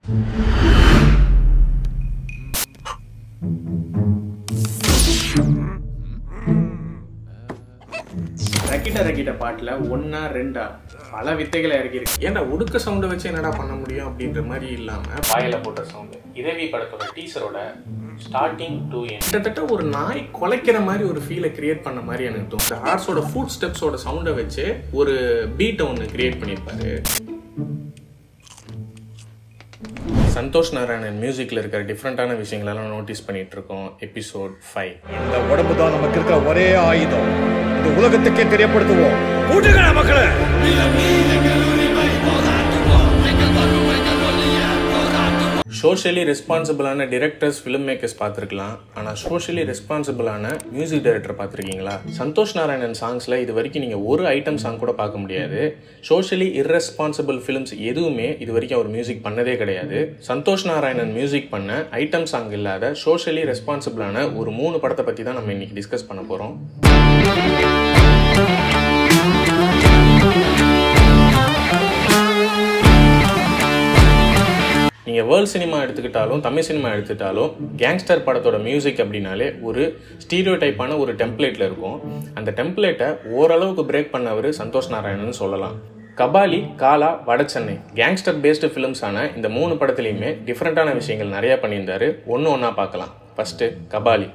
ரக்கிட்ட ரக்கிட்ட பாட்டில் ஒன்றா ரெண்டா பல வித்தைகளை இறக்கியிருக்கு ஏன்டா உடுக்க சவுண்டை வச்சு என்னடா பண்ண முடியும் அப்படின்ற மாதிரி இல்லாமல் வாயில போட்ட சவுண்டு இதவி படத்தோட டீசரோட ஸ்டார்டிங் டு எண்ட் கிட்டத்தட்ட ஒரு நாய் குலைக்கிற மாதிரி ஒரு ஃபீலை கிரியேட் பண்ண மாதிரி எனக்கு தோணும் இந்த ஹார்ஸோட ஃபுட் ஸ்டெப்ஸோட சவுண்டை வச்சு ஒரு பீட்டை ஒன்று கிரியேட் பண்ணியிருப்பாரு சந்தோஷ் நாராயணன் மியூசிக்கில் இருக்கிற டிஃப்ரெண்ட்டான விஷயங்களெல்லாம் நோட்டீஸ் பண்ணிட்டு இருக்கோம் எபிசோட் ஃபைவ் இந்த உடம்பு தான் நமக்கு இருக்கிற ஒரே ஆயுதம் இந்த உலகத்துக்கே தெரியப்படுத்துவோம் கூட்டுகள மக்களே சோஷியலி ரெஸ்பான்சிபிளான டிரெக்டர்ஸ் ஃபிலிம் மேக்கர்ஸ் பார்த்துருக்கலாம் ஆனால் சோஷியலி ரெஸ்பான்சிபிளான மியூசிக் டைரக்டர் பார்த்துருக்கீங்களா சந்தோஷ் நாராயணன் சாங்ஸில் இது வரைக்கும் நீங்கள் ஒரு ஐட்டம் சாங் கூட பார்க்க முடியாது சோஷியலி இர்ரெஸ்பான்சிபிள் ஃபிலிம்ஸ் எதுவுமே இது வரைக்கும் அவர் மியூசிக் பண்ணதே கிடையாது சந்தோஷ் நாராயணன் மியூசிக் பண்ண ஐட்டம் சாங் இல்லாத சோஷியலி ரெஸ்பான்சிபிளான ஒரு மூணு படத்தை பற்றி தான் நம்ம இன்னைக்கு டிஸ்கஸ் பண்ண போகிறோம் நீங்கள் வேர்ல்ட் சினிமா எடுத்துக்கிட்டாலும் தமிழ் சினிமா எடுத்துக்கிட்டாலும் கேங்ஸ்டர் படத்தோட மியூசிக் அப்படின்னாலே ஒரு ஸ்டீரியோ டைப்பான ஒரு டெம்ப்ளேட்டில் இருக்கும் அந்த டெம்ப்ளேட்டை ஓரளவுக்கு பிரேக் பண்ணவர் சந்தோஷ் நாராயணன் சொல்லலாம் கபாலி காலா வடசென்னை கேங்ஸ்டர் பேஸ்டு ஃபிலிம்ஸான இந்த மூணு படத்துலையுமே டிஃப்ரெண்ட்டான விஷயங்கள் நிறையா பண்ணியிருந்தாரு ஒன்று ஒன்றா பார்க்கலாம் ஃபஸ்ட்டு கபாலி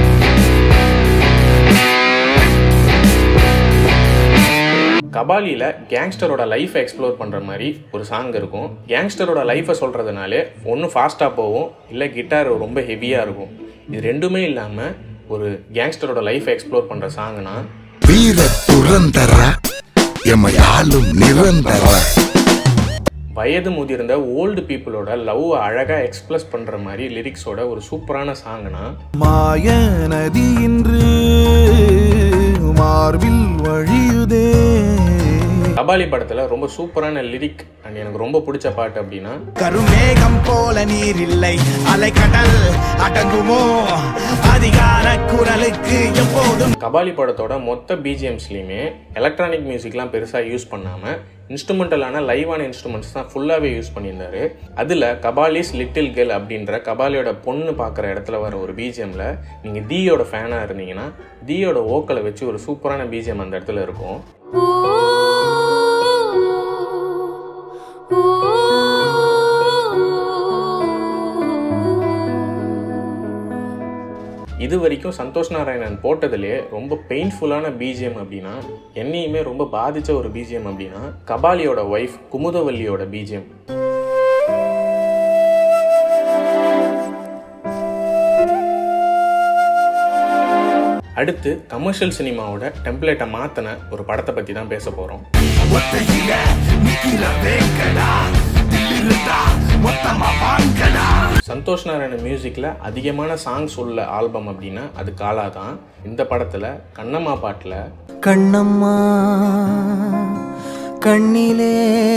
கபாலியில் கேங்ஸ்டரோட லைஃப்பை எக்ஸ்ப்ளோர் பண்ணுற மாதிரி ஒரு சாங் இருக்கும் கேங்ஸ்டரோட லைஃப்பை சொல்கிறதுனாலே ஒன்று ஃபாஸ்ட்டாக போகும் இல்லை கிட்டார் ரொம்ப ஹெவியாக இருக்கும் இது ரெண்டுமே இல்லாமல் ஒரு கேங்ஸ்டரோட லைஃப்பை எக்ஸ்ப்ளோர் பண்ணுற சாங்னா வீர துரந்தர எமையாளும் நிரந்தர வயது முதிர்ந்த ஓல்டு பீப்புளோட லவ் அழகாக எக்ஸ்பிரஸ் பண்ணுற மாதிரி லிரிக்ஸோட ஒரு சூப்பரான சாங்னா மாய நதி இன்று மார்பில் வழியுதே கபாலி படத்தில் ரொம்ப சூப்பரான லிரிக் அண்ட் எனக்கு ரொம்ப பிடிச்ச பாட்டு அப்படின்னா கருமேகம் போல நீர் இல்லை அலைக்கடல் அடங்குமோ அதிகார குரலுக்கு எப்போதும் கபாலி படத்தோட மொத்த பிஜிஎம்ஸ்லையுமே எலக்ட்ரானிக் மியூசிக்லாம் பெருசாக யூஸ் பண்ணாமல் இன்ஸ்ட்ருமெண்டலான லைவான இன்ஸ்ட்ருமெண்ட்ஸ் தான் ஃபுல்லாகவே யூஸ் பண்ணியிருந்தாரு அதில் கபாலிஸ் லிட்டில் கேர்ள் அப்படின்ற கபாலியோட பொண்ணு பார்க்குற இடத்துல வர ஒரு பிஜிஎம்ல நீங்கள் தீயோட ஃபேனாக இருந்தீங்கன்னா தீயோட ஓக்கலை வச்சு ஒரு சூப்பரான பிஜிஎம் அந்த இடத்துல இருக்கும் இது வரைக்கும் சந்தோஷ் நாராயணன் போட்டதுலேயே ரொம்ப பெயின்ஃபுல்லான பிஜிஎம் அப்படின்னா என்னையுமே ரொம்ப பாதிச்ச ஒரு பிஜிஎம் அப்படின்னா கபாலியோட ஒய்ஃப் குமுதவல்லியோட பிஜிஎம் அடுத்து கமர்ஷியல் சினிமாவோட டெம்ப்ளேட்டை மாற்றின ஒரு படத்தை பற்றி தான் பேச போகிறோம் சந்தோஷ் நாராயணன் மியூசிக்கில் அதிகமான சாங்ஸ் உள்ள ஆல்பம் அப்படின்னா அது காலா தான் இந்த படத்தில் கண்ணம்மா பாட்டில் கண்ணம்மா கண்ணிலே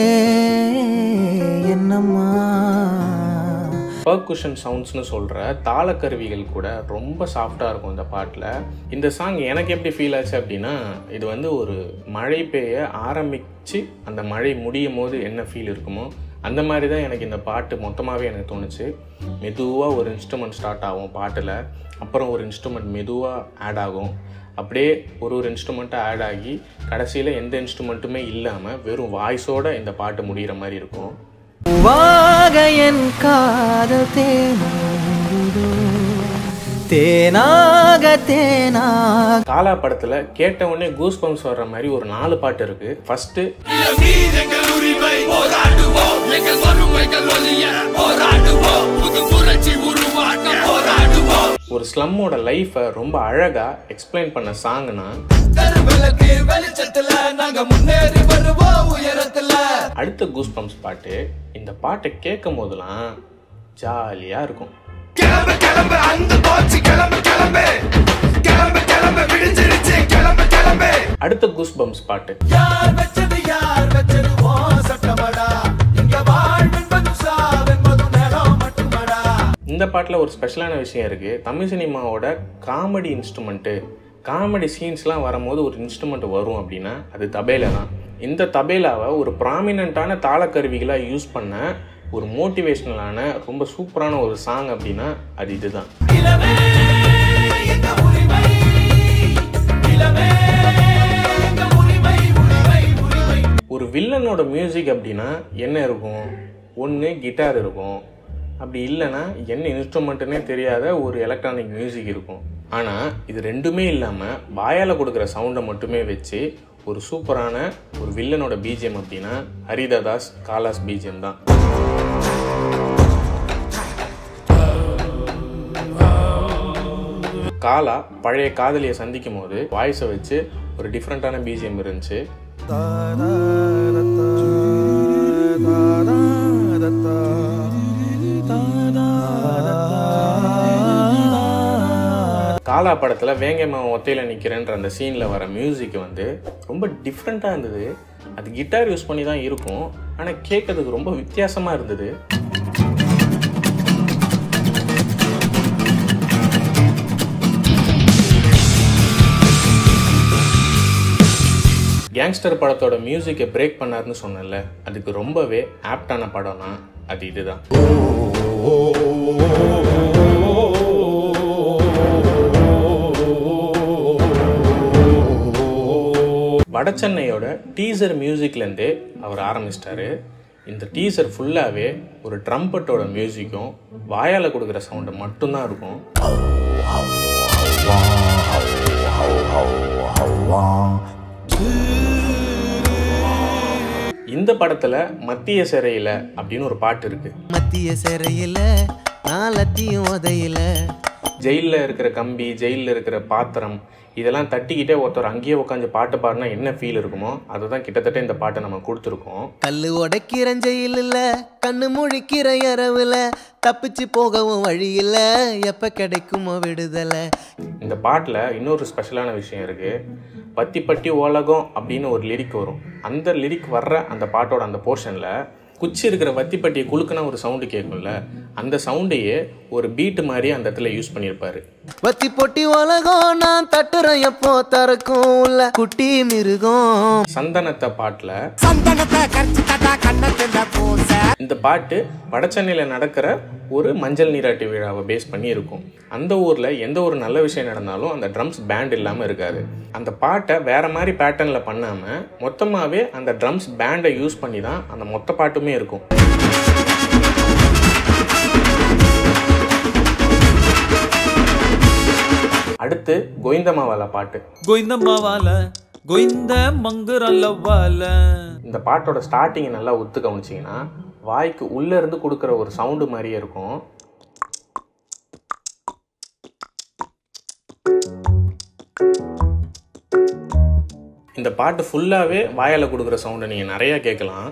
என்னம்மா பர்குஷன் சவுண்ட்ஸ்னு சொல்கிற தாளக்கருவிகள் கூட ரொம்ப சாஃப்டாக இருக்கும் இந்த பாட்டில் இந்த சாங் எனக்கு எப்படி ஃபீல் ஆச்சு அப்படின்னா இது வந்து ஒரு மழை பெய்ய ஆரம்பித்து அந்த மழை முடியும் போது என்ன ஃபீல் இருக்குமோ அந்த மாதிரி தான் எனக்கு இந்த பாட்டு மொத்தமாகவே எனக்கு தோணுச்சு மெதுவாக ஒரு இன்ஸ்ட்ருமெண்ட் ஸ்டார்ட் ஆகும் பாட்டில் அப்புறம் ஒரு இன்ஸ்ட்ருமெண்ட் மெதுவாக ஆட் ஆகும் அப்படியே ஒரு ஒரு இன்ஸ்ட்ருமெண்ட்டாக ஆட் ஆகி கடைசியில் எந்த இன்ஸ்ட்ருமெண்ட்டுமே இல்லாமல் வெறும் வாய்ஸோட இந்த பாட்டு முடிகிற மாதிரி இருக்கும் வாக என் காதல் தேனூதோ தேனாக தேனாக காலா படத்துல கேட்ட உடனே கூஸ் பம்ப்ஸ் வர்ற மாதிரி ஒரு நாலு பாட்டு இருக்கு ஃபர்ஸ்ட் ஒரு ஸ்லம்மோட லைஃபை ரொம்ப அழகா எக்ஸ்பிளைன் பண்ண சாங்னா அடுத்த கூஸ் பம்ப்ஸ் பாட்டு இந்த பாட்டை கேட்கும் போதெல்லாம் ஜாலியா இருக்கும் கிளம்பு கிளம்பு அந்த போச்சு கிளம்பு கிளம்பு கிளம்பு கிளம்பு விடிஞ்சிருச்சு கிளம்பு கிளம்பு அடுத்த கூஸ் பம்ப்ஸ் பாட்டு யார் வச்சது யார் வச்சது ஓ சட்டமடா இங்க வாழ்வென்பதும் சாவென்பதும் நேரம் மட்டுமடா இந்த பாட்டில் ஒரு ஸ்பெஷலான விஷயம் இருக்குது தமிழ் சினிமாவோட காமெடி இன்ஸ்ட்ருமெண்ட்டு காமெடி சீன்ஸ்லாம் வரும்போது ஒரு இன்ஸ்ட்ருமெண்ட் வரும் அப்படின்னா அது தபேலா தான் இந்த தபேலாவை ஒரு ப்ராமினண்ட்டான தாளக்கருவிகளாக யூஸ் பண்ண ஒரு மோட்டிவேஷ்னலான ரொம்ப சூப்பரான ஒரு சாங் அப்படின்னா அது இதுதான் இளமே எங்க உரிமை இளமே எங்க உரிமை உரிமை உரிமை ஒரு வில்லனோட மியூசிக் அப்படின்னா என்ன இருக்கும் ஒன்று கிட்டார் இருக்கும் அப்படி இல்லைன்னா என்ன இன்ஸ்ட்ருமெண்ட்டுனே தெரியாத ஒரு எலக்ட்ரானிக் மியூசிக் இருக்கும் ஆனால் இது ரெண்டுமே இல்லாமல் வாயால் கொடுக்குற சவுண்டை மட்டுமே வச்சு ஒரு சூப்பரான ஒரு வில்லனோட பிஜிஎம் அப்படின்னா ஹரிததாஸ் காலாஸ் பிஜிஎம் தான் காலா பழைய காதலியை சந்திக்கும் போது வாய்ஸை வச்சு ஒரு டிஃப்ரெண்ட்டான பிஜிஎம் இருந்துச்சு காலா படத்தில் வேங்கம்மா ஒத்தையில் நிற்கிறேன்ற அந்த சீனில் வர மியூசிக் வந்து ரொம்ப டிஃப்ரெண்ட்டாக இருந்தது அது கிட்டார் யூஸ் பண்ணி தான் இருக்கும் ஆனால் கேட்கறதுக்கு ரொம்ப வித்தியாசமாக இருந்தது கேங்ஸ்டர் படத்தோட மியூசிக்கை பிரேக் பண்ணாருன்னு சொன்னேன்ல அதுக்கு ரொம்பவே ஆப்டான படம்னா அது இதுதான் வடசென்னையோட டீசர் மியூசிக்லேருந்தே அவர் ஆரம்பிச்சிட்டாரு இந்த டீசர் ஃபுல்லாகவே ஒரு ட்ரம்பட்டோட மியூசிக்கும் வாயால் கொடுக்குற சவுண்டு மட்டும்தான் இருக்கும் இந்த படத்தில் மத்திய சிறையில் அப்படின்னு ஒரு பாட்டு இருக்குது மத்திய சிறையில நான் லத்தியும் உதையில ஜெயிலில் இருக்கிற கம்பி ஜெயிலில் இருக்கிற பாத்திரம் இதெல்லாம் தட்டிக்கிட்டே ஒருத்தர் அங்கேயே உட்காந்து பாட்டு பாடினா என்ன ஃபீல் இருக்குமோ அதை தான் கிட்டத்தட்ட இந்த பாட்டை நம்ம கொடுத்துருக்கோம் கல்லு உடைக்கிற ஜெயிலில் கண்ணு முழிக்கிற இரவுல தப்பிச்சு போகவும் வழி இல்ல எப்ப கிடைக்குமோ விடுதலை இந்த பாட்டில் இன்னொரு ஸ்பெஷலான விஷயம் இருக்குது பத்தி பட்டி உலகம் அப்படின்னு ஒரு லிரிக் வரும் அந்த லிரிக் வர்ற அந்த பாட்டோட அந்த போர்ஷனில் குச்சி இருக்கிற வத்திப்பட்டியை குலுக்குனா ஒரு சவுண்டு கேட்கும்ல அந்த சவுண்டையே ஒரு பீட்டு மாதிரி அந்த இடத்துல யூஸ் பண்ணியிருப்பாரு வத்தி பொட்டி உலகம் நான் தட்டுறேன் எப்போ திறக்கும் உள்ள குட்டி மிருகம் சந்தனத்தை பாட்டில் இந்த பாட்டு வடசென்னையில் நடக்கிற ஒரு மஞ்சள் நீராட்டு விழாவை பேஸ் பண்ணி இருக்கும் அந்த ஊரில் எந்த ஒரு நல்ல விஷயம் நடந்தாலும் அந்த ட்ரம்ஸ் பேண்ட் இல்லாமல் இருக்காது அந்த பாட்டை வேற மாதிரி பேட்டர்னில் பண்ணாமல் மொத்தமாகவே அந்த ட்ரம்ஸ் பேண்டை யூஸ் பண்ணி தான் அந்த மொத்த பாட்டுமே இருக்கும் அடுத்து கோவிந்தமாவாலா பாட்டு గోయిందమ్మ గోయింద మంగురల్లవ్వాల இந்த பாட்டோட ஸ்டார்டிங்கை நல்லா ஒத்து கவனிச்சிங்கன்னா வாய்க்கு உள்ளே இருந்து கொடுக்குற ஒரு சவுண்டு மாதிரியே இருக்கும் இந்த பாட்டு ஃபுல்லாகவே வாயால் கொடுக்குற சவுண்டை நீங்கள் நிறையா கேட்கலாம்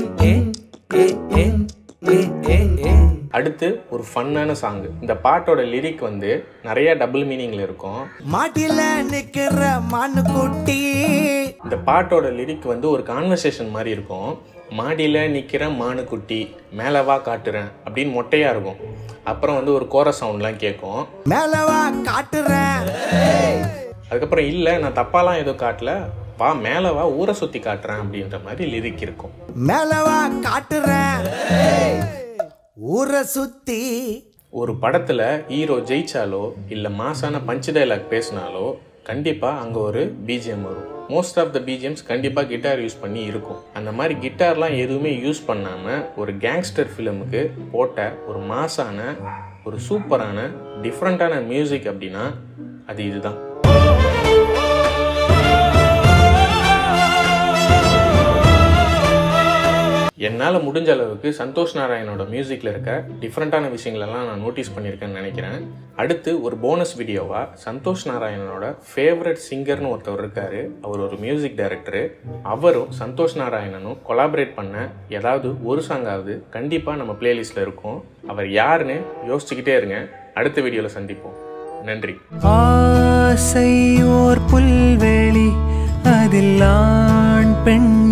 அடுத்து ஒரு ஃபன்னான சாங்கு இந்த பாட்டோட லிரிக் வந்து நிறைய டபுள் மீனிங்கில் இருக்கும் மாட்டில நிக்கிற மானு குட்டி இந்த பாட்டோட லிரிக் வந்து ஒரு கான்வர்சேஷன் மாதிரி இருக்கும் மாடியில் நிற்கிற மானுக்குட்டி மேலே வா காட்டுறேன் அப்படின்னு மொட்டையாக இருக்கும் அப்புறம் வந்து ஒரு கோர சவுண்ட்லாம் கேட்கும் மேலவா காட்டுறேன் அதுக்கப்புறம் இல்லை நான் தப்பாலாம் எதுவும் காட்டல வா மேலே வா ஊரை சுற்றி காட்டுறேன் அப்படின்ற மாதிரி லிரிக் இருக்கும் மேலவா காட்டுறேன் ஊரை சுத்தி ஒரு படத்தில் ஹீரோ ஜெயிச்சாலோ இல்லை மாசான பஞ்ச் டைலாக் பேசினாலோ கண்டிப்பாக அங்கே ஒரு பிஜிஎம் வரும் மோஸ்ட் ஆஃப் த பிஜிஎம்ஸ் கண்டிப்பாக கிட்டார் யூஸ் பண்ணி இருக்கும் அந்த மாதிரி கிட்டார்லாம் எதுவுமே யூஸ் பண்ணாமல் ஒரு கேங்ஸ்டர் ஃபிலிமுக்கு போட்ட ஒரு மாசான ஒரு சூப்பரான டிஃப்ரெண்ட்டான மியூசிக் அப்படின்னா அது இதுதான் என்னால் முடிஞ்ச அளவுக்கு சந்தோஷ் நாராயணோட மியூசிக்கில் இருக்க டிஃப்ரெண்ட்டான விஷயங்களெல்லாம் நான் நோட்டீஸ் பண்ணியிருக்கேன்னு நினைக்கிறேன் அடுத்து ஒரு போனஸ் வீடியோவாக சந்தோஷ் நாராயணனோட ஃபேவரட் சிங்கர்னு ஒருத்தவர் இருக்காரு அவர் ஒரு மியூசிக் டைரக்டரு அவரும் சந்தோஷ் நாராயணனும் கொலாபரேட் பண்ண ஏதாவது ஒரு சாங்காவது கண்டிப்பாக நம்ம பிளேலிஸ்ட்டில் இருக்கும் அவர் யாருன்னு யோசிச்சுக்கிட்டே இருங்க அடுத்த வீடியோவில் சந்திப்போம் நன்றி ஆசை ஓர் புல்வெளி அதில் ஆண் பெண்